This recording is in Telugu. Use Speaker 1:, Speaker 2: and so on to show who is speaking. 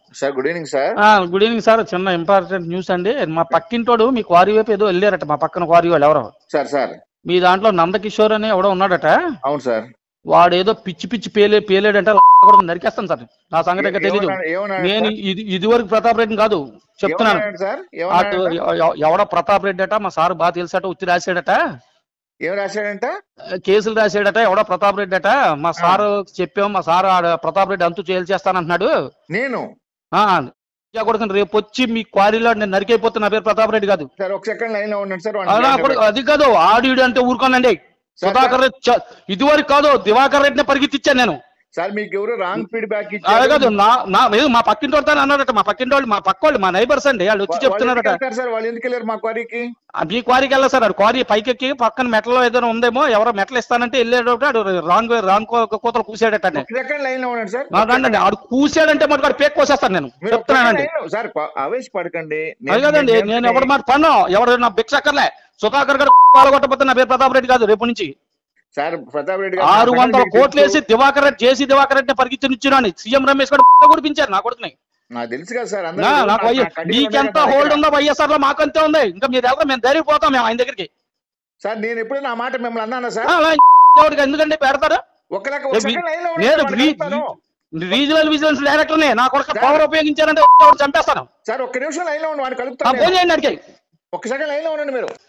Speaker 1: సార్ గుడ్ ఈవినింగ్ సార్
Speaker 2: ఆ, గుడ్ ఈవినింగ్ సార్ చిన్న ఇంపార్టెంట్ న్యూస్ అండి మా పక్కింటోడు మీ క్వారీ వైపు ఏదో వెళ్ళారట మా పక్కన క్వారీ వాళ్ళు ఎవరో
Speaker 1: సార్ సార్
Speaker 2: మీ దాంట్లో నందకిషోర్ అని ఎవడో ఉన్నాడట
Speaker 1: అవును సార్
Speaker 2: వాడు ఏదో పిచ్చి పిచ్చి పేలే పేలేడంటే కూడా నరికేస్తాను సార్ నా సంగతి ఇంకా తెలీదు
Speaker 1: ఏమన్నాడు- ఏమన్నాడు
Speaker 2: నేను
Speaker 1: సార్?
Speaker 2: ఇది ఇదివరకు ప్రతాప్ రెడ్డి కాదు చెప్తున్నాను
Speaker 1: ఏమన్నాడు సార్
Speaker 2: అటు
Speaker 1: ఏమన్నాడు
Speaker 2: ఎవ- ఎవ- ఎవడో ప్రతాప్ రెడ్డి అట మా సార్ బాగా తెలుసట ఉత్తి రాశాడట
Speaker 1: ఏం రాశాడంట
Speaker 2: కేసులు రాశాడట ఎవడో ప్రతాప్ రెడ్డి అట మా సార్ చెప్పాం మా సార్ ఆడ ప్రతాప్ రెడ్డి అంతు చేస్తానంటున్నాడు
Speaker 1: నేను
Speaker 2: ఆ కొడుకుని రేపు వచ్చి మీ క్వారీలో నేను నరికైపోతున్నా నా పేరు ప్రతాప్ రెడ్డి కాదు
Speaker 1: సార్ ఒక సెకండ్ లైన్ లో ఉండండి సార్
Speaker 2: అలా
Speaker 1: వాడిని
Speaker 2: అప్పుడు అది కాదు ఆడియుడు అంటే ఊరుకోనండి
Speaker 1: సార్,
Speaker 2: సుధాకర్ రెడ్డి చ- ఇదివరకు కాదు దివాకర్ రెడ్డిని పరిగెత్తిచ్చాను నేను
Speaker 1: సార్ మీకు ఎవరు రాంగ్ ఫీడ్బ్యాక్
Speaker 2: అదే కాదు నా నా ఏదో మా పక్కింటి వాళ్ళతో అన్నారట మా పక్కింటి వాళ్ళు మా పక్క వాళ్ళు మా నైబర్స్ అండి వాళ్ళు వచ్చి చెప్తున్నారట
Speaker 1: సార్ వాళ్ళు ఎందుకు వెళ్ళారు మా క్వారీకి
Speaker 2: ఆ, మీ క్వారీకి వెళ్ళా సార్ ఆడు క్వారీ పైకెక్కి పక్కన మెటలో ఏదైనా ఉందేమో ఎవరో మెటలు ఇస్తానంటే వెళ్ళాడు ఆడు రాంగ్ రాంగ్ కూతలు కూసాడట అండి.
Speaker 1: ఒక సెకండ్ లైన్ లో ఉండండి సార్
Speaker 2: నాకండి ఆడు కూసాడంటే మటుకు ఆడు పేక్ కోసేస్తాను నేను
Speaker 1: మీరు ఒక second
Speaker 2: చెప్తున్నానండి
Speaker 1: line లో- సార్ ప- ఆవేశపడకండి
Speaker 2: అది కదండి నేను ఎవరి మాట పన్ను ఎవరు నా భిక్ష అక్కర్లే సుధాకర్ గారు పాల్గొట్టకపోతే నా పేరు ప్రతాప్ రెడ్డి కాదు రేపు నుంచి
Speaker 1: సార్ ప్రతాప్ రెడ్డి గారు
Speaker 2: ఆరు
Speaker 1: నా
Speaker 2: వందల
Speaker 1: సంగతి
Speaker 2: కోట్లు
Speaker 1: మీకు
Speaker 2: వేసి దివాకర్ రెడ్డి జేసీ దివాకర్ రెడ్డి పరిగెత్తినిచ్చున్నాను సీఎం రమేష్ గారు గుడిపించారు నా కొడుకుని
Speaker 1: నాకు తెలుసు కదా సార్ అందరూ
Speaker 2: నా-
Speaker 1: నా-
Speaker 2: నాకు
Speaker 1: నా
Speaker 2: వయ్య-
Speaker 1: కంటికి
Speaker 2: మీకెంత
Speaker 1: ఉన్నాయి కదా
Speaker 2: హోల్డ్
Speaker 1: దగ్గర.
Speaker 2: ఉందో వైఎస్ఆర్ లో మాకు అంతే ఉంది ఇంకా మీరు ఎవరు మేము ధైర్యం పోతాం మేము ఆయన దగ్గరికి
Speaker 1: సార్ నేను ఎప్పుడు నా మాట మిమ్మల్ని అన్నానా సార్
Speaker 2: ఆ, అలా ఎవరికి ఎందుకంటే పెడతారు
Speaker 1: ఒక లెక్క ఒక
Speaker 2: ఏ,
Speaker 1: సెకండ్ లైన్ లో ఉండండి
Speaker 2: నేను
Speaker 1: సార్, వాడిని
Speaker 2: రీ-
Speaker 1: కలుపుతాను.
Speaker 2: రీజనల్ విజిలెన్స్ డైరెక్టర్నే నా కొడుకు
Speaker 1: సార్.
Speaker 2: పవర్ ఉపయోగించారంటే ఎవరు చంపేస్తాను
Speaker 1: సార్ ఒక్క నిమిషం లైన్ లో ఉండి వాడిని
Speaker 2: ఆ,
Speaker 1: కలుపుతాను
Speaker 2: ఫోన్
Speaker 1: నేను.
Speaker 2: చేయండి అడిగాయి
Speaker 1: ఒక్క సెకండ్ లైన్ లో ఉండండి మీరు